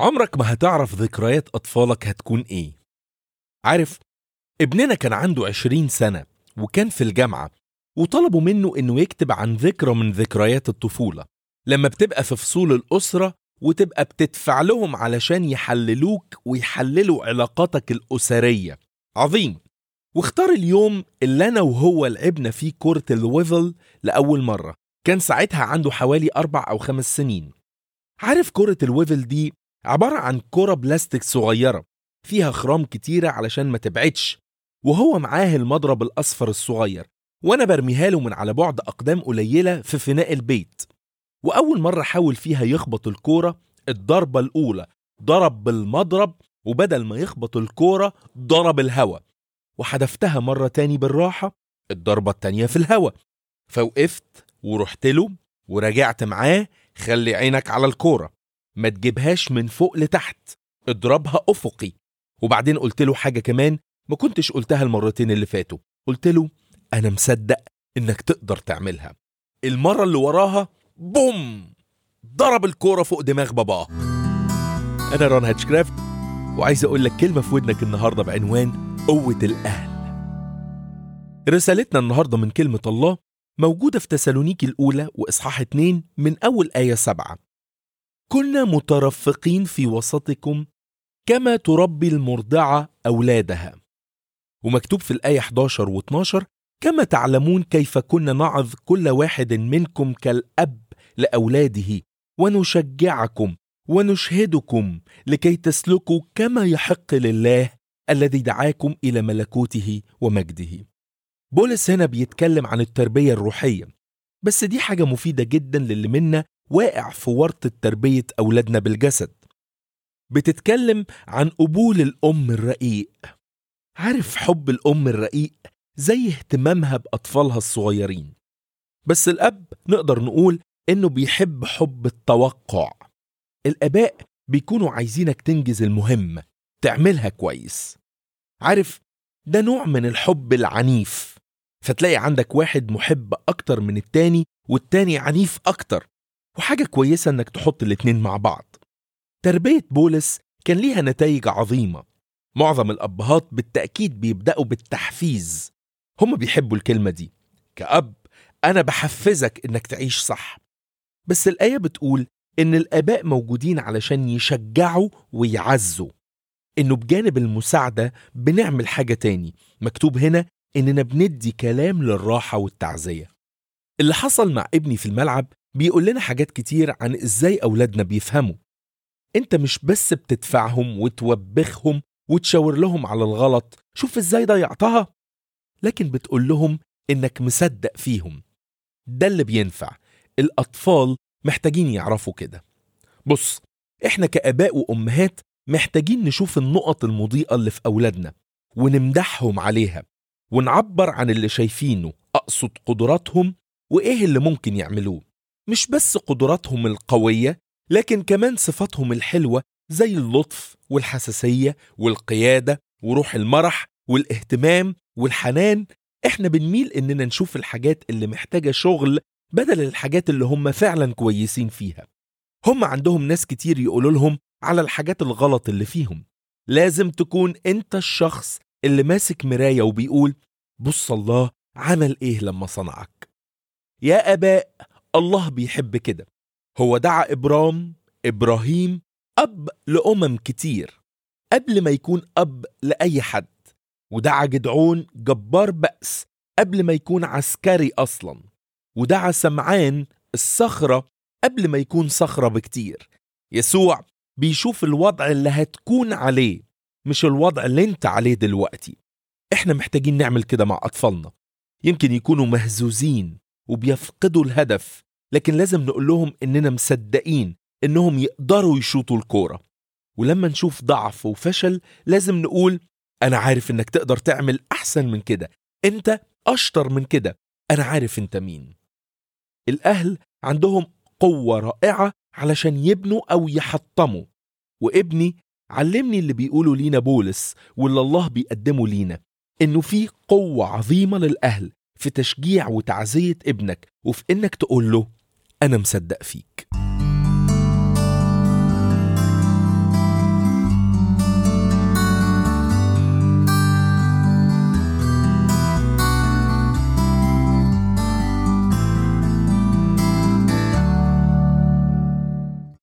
عمرك ما هتعرف ذكريات أطفالك هتكون إيه عارف ابننا كان عنده عشرين سنة وكان في الجامعة وطلبوا منه إنه يكتب عن ذكرى من ذكريات الطفولة لما بتبقى في فصول الأسرة وتبقى بتدفع لهم علشان يحللوك ويحللوا علاقاتك الأسرية عظيم واختار اليوم اللي أنا وهو لعبنا فيه كرة الويفل لأول مرة كان ساعتها عنده حوالي أربع أو خمس سنين عارف كرة الويفل دي عبارة عن كرة بلاستيك صغيرة فيها خرام كتيرة علشان ما تبعدش وهو معاه المضرب الأصفر الصغير وأنا برميها له من على بعد أقدام قليلة في فناء البيت وأول مرة حاول فيها يخبط الكورة الضربة الأولى ضرب بالمضرب وبدل ما يخبط الكورة ضرب الهوا وحدفتها مرة تاني بالراحة الضربة التانية في الهوا فوقفت ورحت له ورجعت معاه خلي عينك على الكورة ما تجيبهاش من فوق لتحت اضربها أفقي وبعدين قلت له حاجة كمان ما كنتش قلتها المرتين اللي فاتوا قلت له أنا مصدق إنك تقدر تعملها المرة اللي وراها بوم ضرب الكورة فوق دماغ باباه أنا ران هاتشكرافت وعايز أقول لك كلمة في ودنك النهاردة بعنوان قوة الأهل رسالتنا النهاردة من كلمة الله موجودة في تسالونيكي الأولى وإصحاح 2 من أول آية 7 كنا مترفقين في وسطكم كما تربي المرضعة أولادها ومكتوب في الآية 11 و 12 كما تعلمون كيف كنا نعظ كل واحد منكم كالأب لأولاده ونشجعكم ونشهدكم لكي تسلكوا كما يحق لله الذي دعاكم إلى ملكوته ومجده بولس هنا بيتكلم عن التربية الروحية بس دي حاجة مفيدة جدا للي منا واقع في ورطة تربية أولادنا بالجسد بتتكلم عن قبول الأم الرقيق عارف حب الأم الرقيق زي اهتمامها بأطفالها الصغيرين بس الأب نقدر نقول إنه بيحب حب التوقع الآباء بيكونوا عايزينك تنجز المهمة تعملها كويس عارف ده نوع من الحب العنيف فتلاقي عندك واحد محب أكتر من التاني والتاني عنيف أكتر وحاجة كويسة إنك تحط الاتنين مع بعض تربية بولس كان ليها نتائج عظيمة معظم الأبهات بالتأكيد بيبدأوا بالتحفيز هم بيحبوا الكلمة دي كأب أنا بحفزك إنك تعيش صح بس الآية بتقول إن الآباء موجودين علشان يشجعوا ويعزوا إنه بجانب المساعدة بنعمل حاجة تاني مكتوب هنا إننا بندي كلام للراحة والتعزية اللي حصل مع ابني في الملعب بيقول لنا حاجات كتير عن إزاي أولادنا بيفهموا أنت مش بس بتدفعهم وتوبخهم وتشاور لهم على الغلط شوف إزاي ضيعتها لكن بتقول لهم إنك مصدق فيهم ده اللي بينفع الأطفال محتاجين يعرفوا كده بص إحنا كآباء وأمهات محتاجين نشوف النقط المضيئة اللي في أولادنا ونمدحهم عليها ونعبر عن اللي شايفينه أقصد قدراتهم وإيه اللي ممكن يعملوه مش بس قدراتهم القوية لكن كمان صفاتهم الحلوة زي اللطف والحساسية والقيادة وروح المرح والاهتمام والحنان احنا بنميل اننا نشوف الحاجات اللي محتاجة شغل بدل الحاجات اللي هم فعلا كويسين فيها هم عندهم ناس كتير يقولوا لهم على الحاجات الغلط اللي فيهم لازم تكون انت الشخص اللي ماسك مراية وبيقول بص الله عمل ايه لما صنعك يا اباء الله بيحب كده هو دعا ابرام ابراهيم اب لامم كتير قبل ما يكون اب لاي حد ودعا جدعون جبار بأس قبل ما يكون عسكري أصلا ودعا سمعان الصخرة قبل ما يكون صخرة بكتير يسوع بيشوف الوضع اللي هتكون عليه مش الوضع اللي انت عليه دلوقتي احنا محتاجين نعمل كده مع أطفالنا يمكن يكونوا مهزوزين وبيفقدوا الهدف لكن لازم نقول لهم إننا مصدقين إنهم يقدروا يشوطوا الكورة ولما نشوف ضعف وفشل لازم نقول أنا عارف إنك تقدر تعمل أحسن من كده أنت أشطر من كده أنا عارف أنت مين الأهل عندهم قوة رائعة علشان يبنوا أو يحطموا وابني علمني اللي بيقوله لينا بولس واللي الله بيقدمه لينا إنه في قوة عظيمة للأهل في تشجيع وتعزية ابنك وفي إنك تقول له أنا مصدق فيك